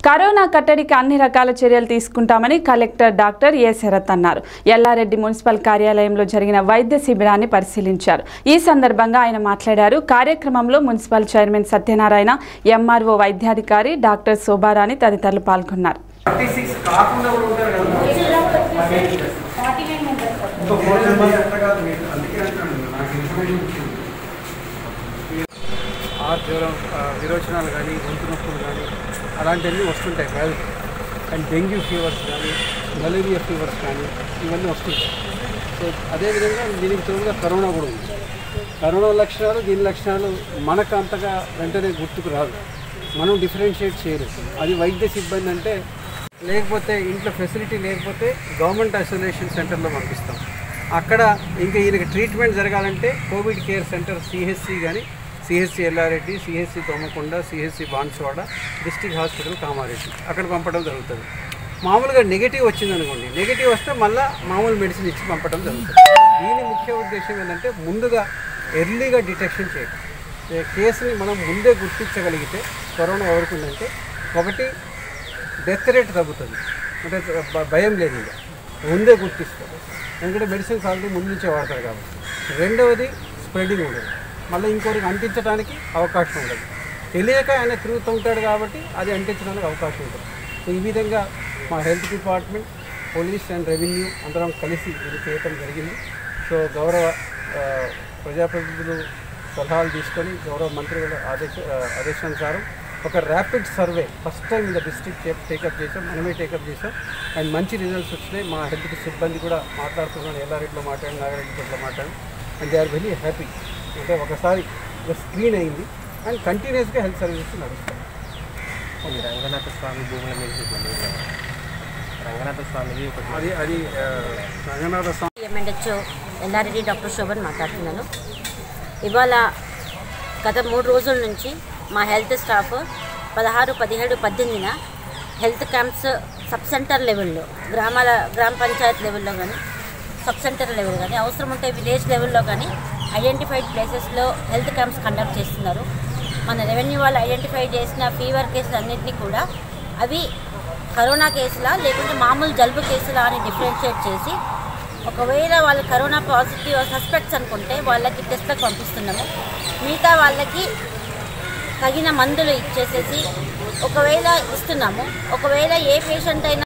Corona కట్టడికి అన్ని రకాల చర్యలు తీసుకుంటామని కలెక్టర్ డాక్టర్ ఏ శరత్ అన్నారు ఎల్లారెడ్డి మున్సిపల్ కార్యాలయంలో జరిగిన వైద్య శిబిరాన్ని పరిశీలించారు ఈ సందర్భంగా ఆయన మాట్లాడారు కార్యక్రమంలో మున్సిపల్ చైర్మన్ సత్యనారాయణ ఎంఆర్ఓ వైద్యాధికారి డాక్టర్ శోభారాణి తదితరులు పాల్గొన్నారు థర్టీ సిక్స్ కాకుండా కూడా ఉంటారు కదా ఇంకో ఫోర్ మెంబర్స్ ఎట్లా కాదు మీరు అందుకే అంటున్నాను నాకు ఇన్ఫర్మేషన్ వచ్చింది ఆ జ్వరం ఆ విరోచనాలు కానీ గొంతు నొప్పులు కానీ అలాంటివన్నీ వస్తుంటాయి వ్యాధులు అండ్ డెంగ్యూ ఫీవర్స్ కానీ మలేరియా ఫీవర్స్ కానీ ఇవన్నీ వస్తుంటాయి సో అదేవిధంగా దీనికి తోడుగా కరోనా కూడా ఉంది కరోనా లక్షణాలు దీని లక్షణాలు మనకు అంతగా వెంటనే గుర్తుకు రాదు మనం డిఫరెన్షియేట్ చేయలేదు అది వైద్య సిబ్బంది అంటే లేకపోతే ఇంట్లో ఫెసిలిటీ లేకపోతే గవర్నమెంట్ ఐసోలేషన్ సెంటర్లో పంపిస్తాం అక్కడ ఇంకా ఈయనకి ట్రీట్మెంట్ జరగాలంటే కోవిడ్ కేర్ సెంటర్ సిహెచ్సి కానీ CHC Yellareddy CHC Domakonda CHC Banswada district hospital Kamareddy అక్కడ పంపడం జరుగుతుంది మామూలుగా నెగిటివ్ వచ్చింది అనుకోండి నెగిటివ్ వస్తే మళ్ళీ మామూలు మెడిసిన్ ఇచ్చి పంపడం జరుగుతుంది దీని ముఖ్య ఉద్దేశం ఏంటంటే ముందుగా ఎర్లీగా డిటెక్షన్ చేయడం ఏ కేసుని మనం ముందే గుర్తించగలిగితే కరోనా ఎవరికి ఉందంటే ఒకటి డెత్ రేట్ తగ్గుతుంది అంటే భ- భయం లేదు ఇక ముందే గుర్తిస్తారు ఎందుకంటే మెడిసిన్స్ ఆల్రెడీ ముందు నుంచే వాడతారు కాబట్టి రెండవది స్ప్రెడింగ్ ఉండదు మళ్ళీ ఇంకోరికి అంటించడానికి అవకాశం ఉండదు తెలియక ఆయన తిరుగుతుంటాడు కాబట్టి అది అంటించడానికి అవకాశం ఉంటుంది సో ఈ విధంగా మా health department police and revenue అందరం కలిసి ఇది చేయటం జరిగింది సో గౌరవ ఆ, ప్రజాప్రతినిధులు సలహాలు తీసుకొని గౌరవ మంత్రి గారి ఆదేశ ఆ, ఆదేశానుసారం ఒక ర్యాపిడ్ సర్వే ఫస్ట్ టైం ఇంత డిస్ట్రిక్ట్ టేకప్ చేసాం మనమే టేకప్ చేసాం అండ్ మంచి రిజల్ట్స్ వచ్చినాయి మా హెల్త్ సిబ్బంది కూడా మాట్లాడుతున్నాను ఎల్లారెడ్డిలో మాట్లాడి నాగారెడ్డిలో మాట్లాడి and they are very happy అంటే ఒకసారి స్క్రీన్ అయింది అండ్ కంటిన్యూస్గా హెల్త్ సర్వీసెస్ నడుస్తాయి ఈ రంగనాథ స్వామి భూముల మీద చూడండి. రంగనాథ స్వామిది ఒకటి అది అది ఆ, రంగనాథ స్వామి ఎంఎన్హెచ్ఓ ఎల్లారెడ్డి డాక్టర్ శోభన్ మాట్లాడుతున్నాను ఇవాళ గత మూడు రోజుల నుంచి మా హెల్త్ స్టాఫ్ పదహారు పదిహేడు పద్దెనిమిదిన హెల్త్ క్యాంప్స్ సబ్ సెంటర్ లెవెల్లో గ్రామాల గ్రామ పంచాయత్ లెవెల్లో కానీ సబ్ సెంటర్ లెవెల్ కానీ అవసరం ఉంటే విలేజ్ లెవెల్లో కానీ ఐడెంటిఫైడ్ ప్లేసెస్లో హెల్త్ క్యాంప్స్ కండక్ట్ చేస్తున్నారు మన రెవెన్యూ వాళ్ళు ఐడెంటిఫై చేసిన ఫీవర్ కేసులు అన్నింటినీ కూడా అవి కరోనా కేసులా లేకుంటే మామూలు జలుబు కేసులా అని డిఫరెన్షియేట్ చేసి ఒకవేళ వాళ్ళు కరోనా పాజిటివ్ సస్పెక్ట్స్ అనుకుంటే వాళ్ళకి టెస్ట్లకు పంపిస్తున్నాము మిగతా వాళ్ళకి తగిన మందులు ఇచ్చేసేసి ఒకవేళ ఇస్తున్నాము ఒకవేళ ఏ పేషెంట్ అయినా